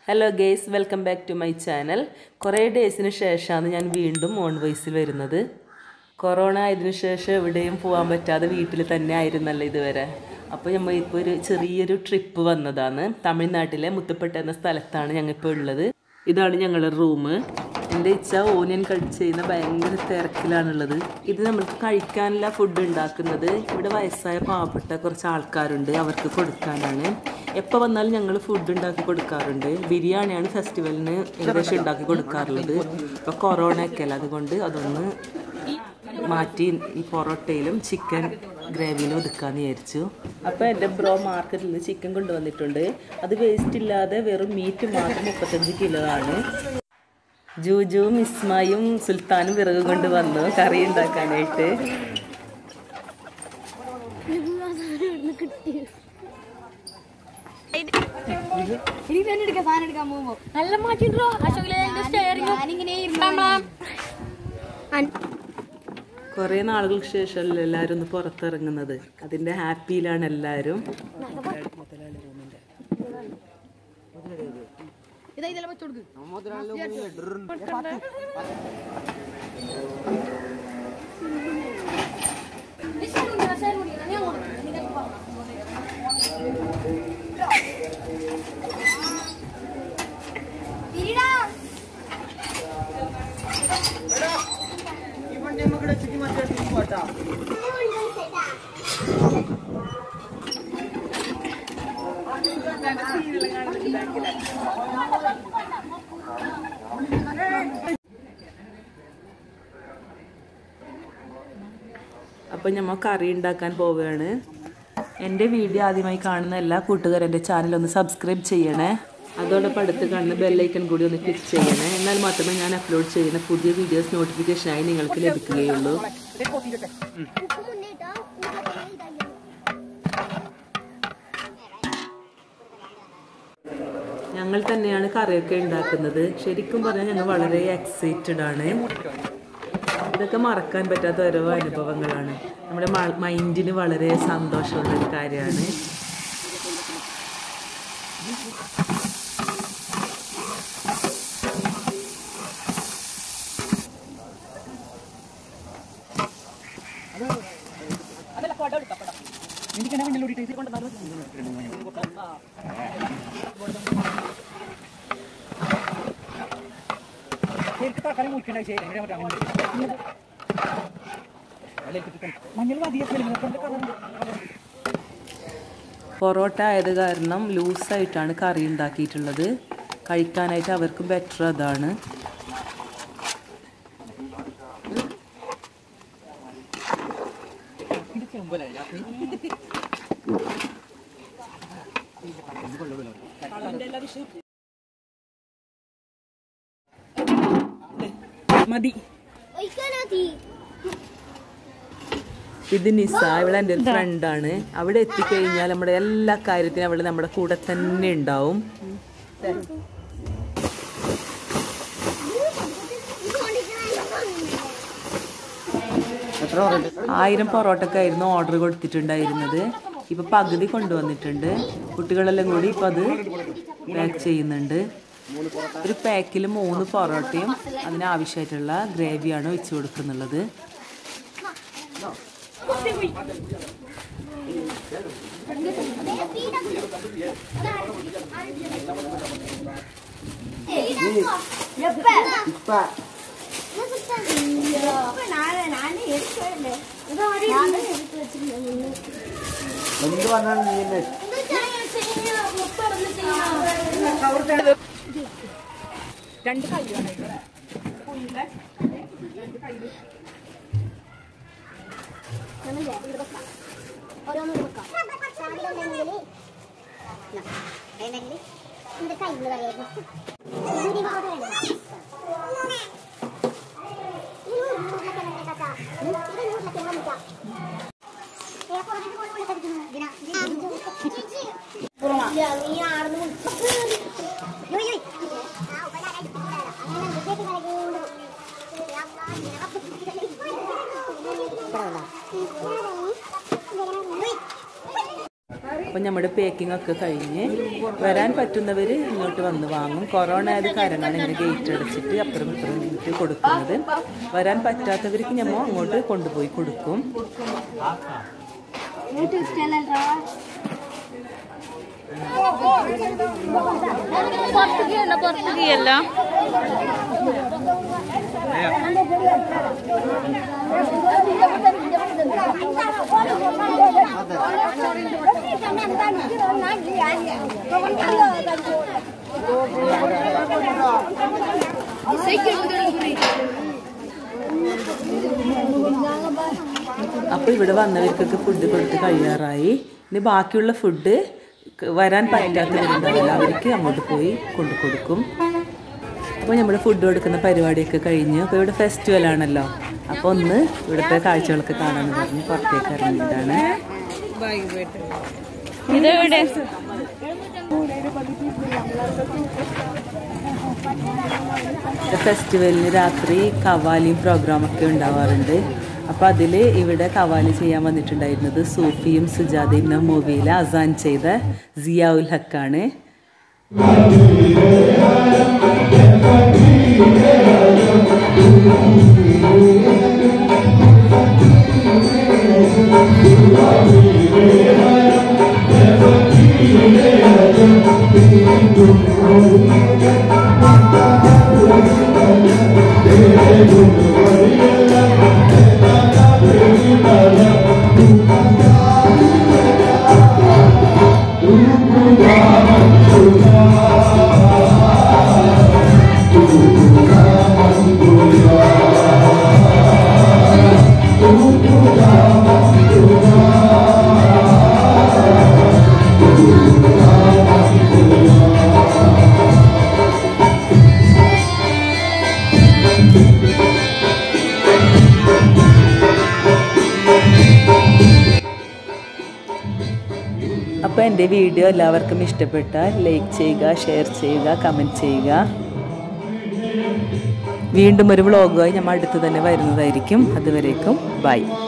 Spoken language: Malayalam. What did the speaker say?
hello guys welcome back to my channel കുറേ ഡേയ്സിന് ശേഷമാണ് ഞാൻ വീണ്ടും ഓൺ വോയിസിൽ വരുന്നത് കൊറോണ ആയതിനു ശേഷം എവിടെയും പോകാൻ പറ്റാതെ വീട്ടിൽ തന്നെ ആയിരുന്നല്ലോ ഇതുവരെ അപ്പോൾ നമ്മൾ ഇപ്പോൾ ഒരു ചെറിയൊരു ട്രിപ്പ് വന്നതാണ് തമിഴ്നാട്ടിലെ മുത്തപ്പെട്ട എന്ന സ്ഥലത്താണ് ഞങ്ങളിപ്പോൾ ഉള്ളത് ഇതാണ് ഞങ്ങളുടെ റൂം എൻ്റെ ഇച്ച ഓനിയൻ കട്ട് ചെയ്യുന്ന ഭയങ്കര തിരക്കിലാണുള്ളത് ഇത് നമ്മൾക്ക് കഴിക്കാനുള്ള ഫുഡ് ഉണ്ടാക്കുന്നത് ഇവിടെ വയസ്സായ പാവപ്പെട്ട കുറച്ച് ആൾക്കാരുണ്ട് അവർക്ക് കൊടുക്കാനാണ് എപ്പോൾ വന്നാലും ഞങ്ങൾ ഫുഡ് ഉണ്ടാക്കി കൊടുക്കാറുണ്ട് ബിരിയാണിയാണ് ഫെസ്റ്റിവലിന് ഏകദേശം ഉണ്ടാക്കി കൊടുക്കാറുള്ളത് ഇപ്പോൾ കൊറോണ ഒക്കെ അല്ല അതുകൊണ്ട് അതൊന്ന് മാറ്റി ഈ പൊറോട്ടയിലും ചിക്കൻ ഗ്രേവിയിലും ഒതുക്കാന്ന് വിചാരിച്ചു അപ്പോൾ എൻ്റെ ബ്രോ മാർക്കറ്റിൽ നിന്ന് ചിക്കൻ കൊണ്ടുവന്നിട്ടുണ്ട് അത് വേസ്റ്റ് ഇല്ലാതെ വെറും മീറ്റ് മാത്രം മുപ്പത്തഞ്ച് കിലോ ആണ് ജൂജുവും ഇസ്മായും സുൽത്താനും വിറക് കൊണ്ട് വന്നു കറി ഉണ്ടാക്കാനായിട്ട് ഇനി തന്നെ എടുക്കാം സാധനം എടുക്കാൻ പോകുമ്പോ നല്ല മാറ്റിട്ടോ അശോക് സ്റ്റെയറിംഗ് ഞാനിങ്ങനെ കുറേ നാളുകൾക്ക് ശേഷമല്ലേ എല്ലാവരും ഒന്ന് പുറത്തിറങ്ങുന്നത് അതിൻ്റെ ഹാപ്പിയിലാണ് എല്ലാവരും ഇതാ ഇതെല്ലാം വെച്ചു കൊടുക്ക് അപ്പം നമ്മൾ കറി ഉണ്ടാക്കാൻ പോവുകയാണ് എൻ്റെ വീഡിയോ ആദ്യമായി കാണുന്ന എല്ലാ കൂട്ടുകാരും എൻ്റെ ചാനൽ ഒന്ന് സബ്സ്ക്രൈബ് ചെയ്യണേ അതോടൊപ്പം അടുത്ത് കാണുന്ന ബെല്ലൈക്കൺ കൂടി ഒന്ന് ക്ലിക്ക് ചെയ്യണേ എന്നാൽ മാത്രമേ ഞാൻ അപ്ലോഡ് ചെയ്യുന്ന പുതിയ വീഡിയോസ് നോട്ടിഫിക്കേഷനായി നിങ്ങൾക്ക് ലഭിക്കുകയുള്ളൂ ഞങ്ങൾ തന്നെയാണ് കറിയൊക്കെ ഉണ്ടാക്കുന്നത് ശരിക്കും പറഞ്ഞാൽ ഞങ്ങൾ വളരെ എക്സൈറ്റഡ് ആണ് ഇതൊക്കെ മറക്കാൻ പറ്റാത്ത ഓരോ അനുഭവങ്ങളാണ് നമ്മുടെ മൈൻഡിന് വളരെ സന്തോഷമുള്ള ഒരു കാര്യമാണ് പൊറോട്ട ആയത് കാരണം ലൂസായിട്ടാണ് കറി ഉണ്ടാക്കിയിട്ടുള്ളത് കഴിക്കാനായിട്ട് അവർക്ക് ബെറ്റർ അതാണ് മതി ഇത് നിസ ഇവിടെ എൻ്റെ ഒരു ഫ്രണ്ടാണ് അവിടെ എത്തിക്കഴിഞ്ഞാൽ നമ്മുടെ എല്ലാ കാര്യത്തിനും അവൾ നമ്മുടെ കൂടെ തന്നെ ഉണ്ടാവും ആയിരം പൊറോട്ടക്കായിരുന്നു ഓർഡർ കൊടുത്തിട്ടുണ്ടായിരുന്നത് ഇപ്പൊ പകുതി കൊണ്ടുവന്നിട്ടുണ്ട് കുട്ടികളെല്ലാം കൂടി ഇപ്പൊ അത് പാക്ക് ചെയ്യുന്നുണ്ട് ഒരു പാക്കിൽ മൂന്ന് പൊറോട്ടയും അതിനാവശ്യമായിട്ടുള്ള ഗ്രേവിയാണ് വെച്ച് കൊടുക്കുന്നുള്ളത് എന്ത് പറഞ്ഞാലും നീ തന്നെ അപ്പോൾ അപ്പം നമ്മുടെ പേക്കിംഗ് ഒക്കെ കഴിഞ്ഞ് വരാൻ പറ്റുന്നവർ ഇങ്ങോട്ട് വന്ന് വാങ്ങും കൊറോണ ആയത് കാരണമാണ് ഇങ്ങനെ ഗേറ്റ് അടച്ചിട്ട് അപ്പുറം ഇപ്പുറം ഇട്ട് കൊടുക്കുന്നത് വരാൻ പറ്റാത്തവർക്ക് ഞമ്മ അങ്ങോട്ട് കൊണ്ടുപോയി കൊടുക്കും യൂട്യൂബ് ചാനൽ പുറത്തുകയല്ല അപ്പോൾ ഇവിടെ വന്നവർക്കൊക്കെ ഫുഡ് കൊടുത്ത് കഴിയാറായി ഇനി ബാക്കിയുള്ള ഫുഡ് വരാൻ പറ്റാത്തവരുണ്ടാവില്ല അവർക്ക് അങ്ങോട്ട് പോയി കൊണ്ടു കൊടുക്കും അപ്പോൾ നമ്മുടെ ഫുഡ് കൊടുക്കുന്ന പരിപാടിയൊക്കെ കഴിഞ്ഞു അപ്പോൾ ഇവിടെ ഫെസ്റ്റിവൽ ആണല്ലോ അപ്പോൾ ഒന്ന് ഇവിടുത്തെ കാഴ്ചകളൊക്കെ കാണാമെന്ന് പറഞ്ഞ് പുറത്തേക്ക് ഇറങ്ങിയതാണ് ഇതെവിടെ ഫെസ്റ്റിവലിന് രാത്രി കവാലിയും പ്രോഗ്രാമൊക്കെ ഉണ്ടാവാറുണ്ട് അപ്പോൾ അതിൽ ഇവിടെ കവാലി ചെയ്യാൻ വന്നിട്ടുണ്ടായിരുന്നത് സൂഫിയും സുജാതയും എന്ന മൂവിയിൽ അസാൻ ചെയ്ത സിയാഉൽ ഹക്കാണ് അപ്പോൾ എൻ്റെ വീഡിയോ എല്ലാവർക്കും ഇഷ്ടപ്പെട്ടാൽ ലൈക്ക് ചെയ്യുക ഷെയർ ചെയ്യുക കമൻറ്റ് ചെയ്യുക വീണ്ടും ഒരു വ്ളോഗുമായി നമ്മൾ അടുത്ത് തന്നെ വരുന്നതായിരിക്കും അതുവരേക്കും ബൈ